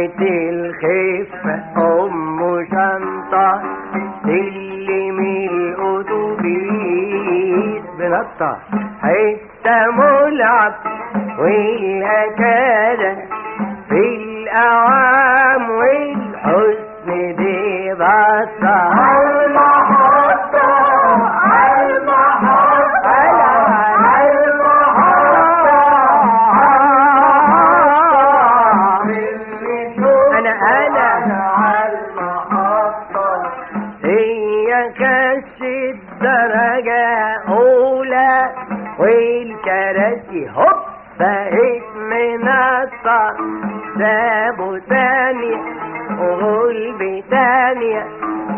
قامت الخفة أم شنطة سلم الأتوبيس بنطة حتة ملعب والأكادة في الأعوام والحسن دي بطة المحطة المحطة أنا أنا على المحطة هي كش الدرجة أولى والكراسي هوب بقت منطة سابوا تانية وغلب تانية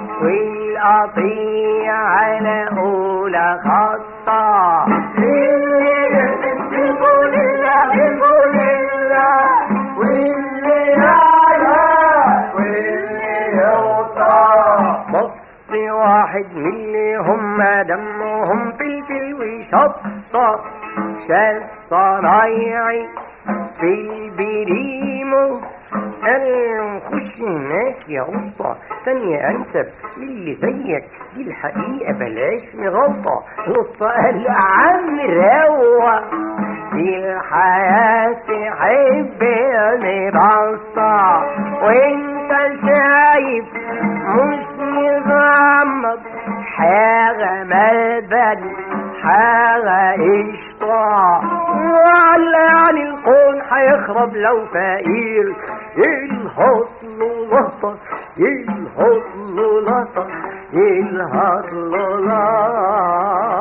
والقطيع على أولى خطة اللي يلبس بالبوليلا بالبوليلا واللي يعيا واللي يوطى بص واحد من اللي هم دمهم فلفل وشطة شاف صنايعي في البريمو قال له خش هناك يا اسطى تانية انسب للي زيك دي الحقيقة بلاش مغلطة الاسطى قال له عم روق دي الحياة تحبني بسطة وانت شايف مش مغمض حاجة ملبن حاجة قشطة ولا يعني الكون هيخرب لو فقير يلهط له لطة يلهط له لطة يلهط له لطة